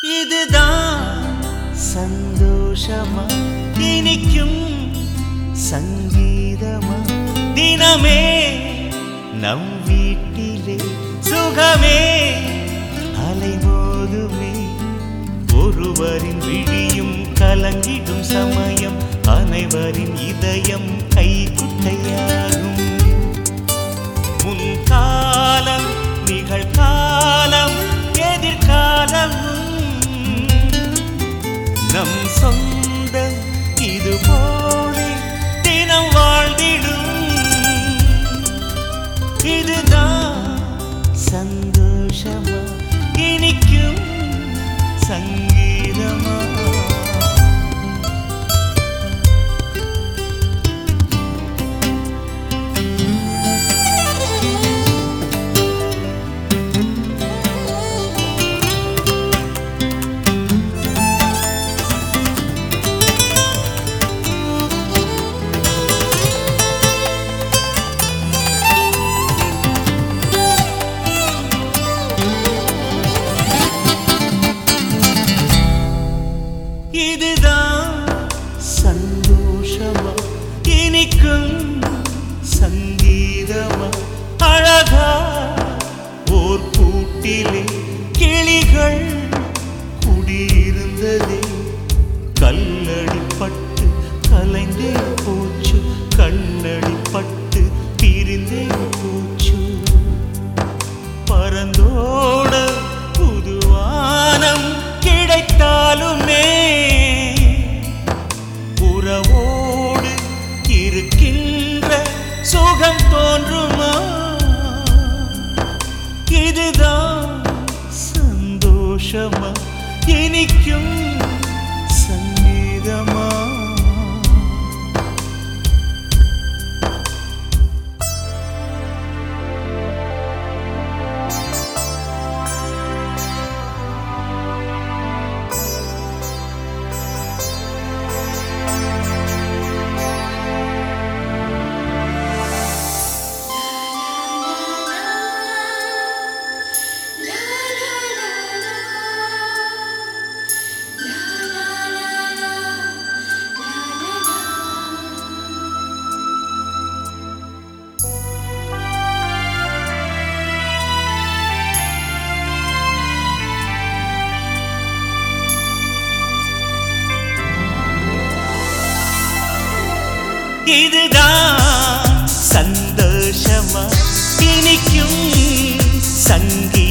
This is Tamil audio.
இதுதான் சந்தோஷமா இனிக்கும் சங்கீதமா தினமே நம் வீட்டிலே சுகமே அலைமோதுமே ஒருவரின் விழியும் கலங்கிடும் சமயம் அனைவரின் இதயம் கைக்குட்டையாகும் முன்காலம் நிகழ்காலம் எதிர்காலம் நம் சொந்தம் இது போலே தினம் வாழ்ந்திடும் இதுதான் சந்தோஷமா இனிக்கும் சங்கீதமா இதுதான் சந்தோஷமா இனிக்கும் சங்கீதமா அழகா ஓர் கூட்டிலே கிளிகள் குடியிருந்ததே கல்லடிப்பட்டு கலைந்தே போச்சு கண்ணடிப்பட்டு பிரிந்தே போச்சு பரந்தோட புதுவானம் கிடைத்தாலுமே உறவோடு இருக்கின்ற சுகம் தோன்றுமா இதுதான் சந்தோஷமா இனிக்கும் சங்கீதமா இதுதான் சந்தோஷமா இனிக்கும் சங்கீதமா